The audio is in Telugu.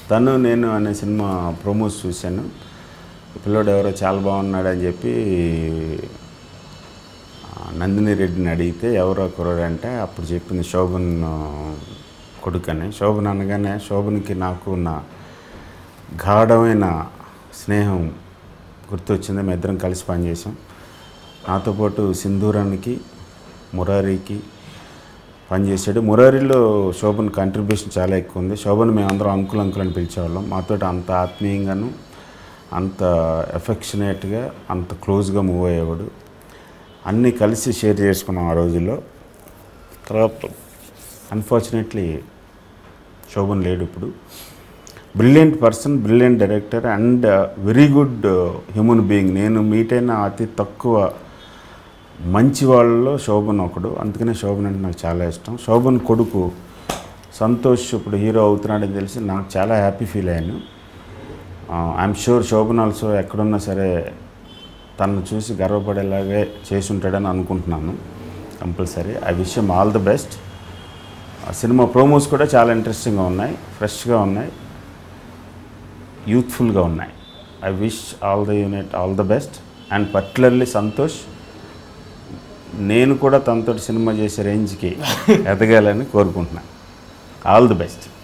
తను నేను అనే సినిమా ప్రోమోస్ చూశాను ఈ పిల్లోడు ఎవరో చాలా బాగున్నాడు అని చెప్పి ఆ, నందిని రెడ్డిని అడిగితే ఎవరో కుర్రాడు అంటే అప్పుడు చెప్పింది శోభన్ ఆ, కొడుకని శోభన్ అనగానే శోభన్కి నాకు ఉన్న గాఢమైన స్నేహం గుర్తొచ్చింది మేము ఇద్దరం కలిసి పనిచేసాం నాతో పాటు సింధూరానికి మురారికి పనిచేసాడు మురారిలో శోభన్ కంట్రిబ్యూషన్ చాలా ఎక్కువ ఉంది శోభన్ మేము అందరం అంకుల్ అంకుల్ అని పిలిచేవాళ్ళం మాతో అంత ఆత్మీయంగాను అంత ఎఫెక్షనేట్గా అంత క్లోజ్గా మూవ్ అయ్యేవాడు అన్నీ కలిసి షేర్ చేసుకున్నాం ఆ రోజుల్లో తర్వాత అన్ఫార్చునేట్లీ శోభన్ లేడు ఇప్పుడు brilliant person brilliant director and very good human being నేను మీట్ అయిన అతి తక్కువ మంచి వాళ్ళలో శోభన్ ఒకడు అందుకనే శోభన్ అంటే నాకు చాలా ఇష్టం శోభన్ కొడుకు సంతోష్ ఇప్పుడు హీరో అవుతున్నాడని తెలిసి నాకు చాలా హ్యాపీ ఫీల్ అయ్యాను ఐఎమ్ షూర్ శోభన్ ఆల్సో ఎక్కడున్నా సరే తనను చూసి గర్వపడేలాగే చేసి ఉంటాడని అనుకుంటున్నాను compulsory I wish all the best ఆ సినిమా ప్రోమోస్ కూడా చాలా ఇంట్రెస్టింగ్గా ఉన్నాయి ఫ్రెష్గా ఉన్నాయి యూత్ఫుల్గా ఉన్నాయి I wish all the unit all the best and particularly Santosh నేను కూడా తనతో సినిమా చేసే రేంజ్కి ఎదగాలని కోరుకుంటున్నాను ఆల్ ది బెస్ట్